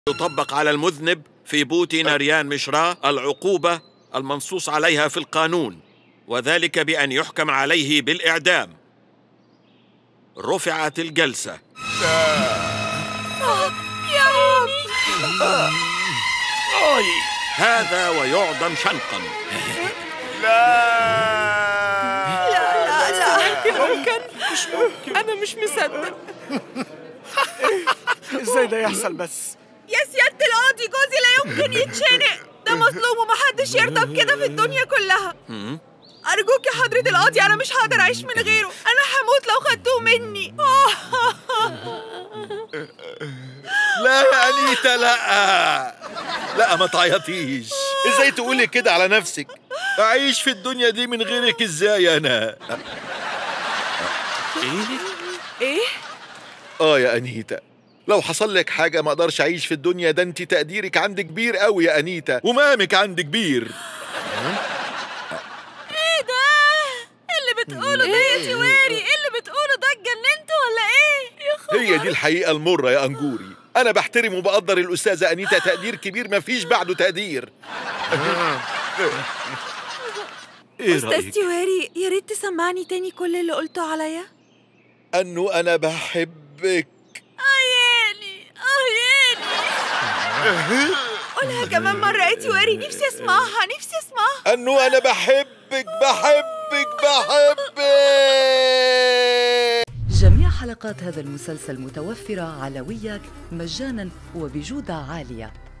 يطبق على المذنب في بوت ناريان مشرا العقوبة المنصوص عليها في القانون وذلك بأن يحكم عليه بالإعدام رفعت الجلسة يا عيني هذا ويعدم شنقا لا لا لا ممكن مش ممكن أنا مش مصدق ازاي ده يحصل بس يا سيادة القاضي جوزي لا يمكن يتشنق ده مظلوم ومحدش يرضى بكده في الدنيا كلها أرجوك يا حضرة القاضي أنا مش هقدر أعيش من غيره أنا هموت لو خدتوه مني لا يا أنيتا لا لا ما تعيطيش ازاي تقولي كده على نفسك أعيش في الدنيا دي من غيرك ازاي أنا إيه؟ آه يا أنيتا لو حصل لك حاجة ما أقدرش أعيش في الدنيا ده أنت تقديرك عندك كبير قوي يا أنيتا ومامك عندك كبير إيه ده؟ إيه اللي بتقوله ده يا جواري؟ إيه اللي بتقوله ده اتجننتوا ولا إيه؟ يا خبر هي دي الحقيقة المرة يا أنجوري أنا بحترم وبقدر الأستاذة أنيتا تقدير كبير ما فيش بعده تقدير إيه أستاذ رأيك؟ تيواري يا ريت تسمعني تاني كل اللي قلته عليا أنه أنا بحبك عيالي عيالي قولها كمان مرة يا تيواري نفسي أسمعها نفسي أسمعها أنه أنا بحبك بحبك بحبك جميع حلقات هذا المسلسل متوفرة على وياك مجانا وبجودة عالية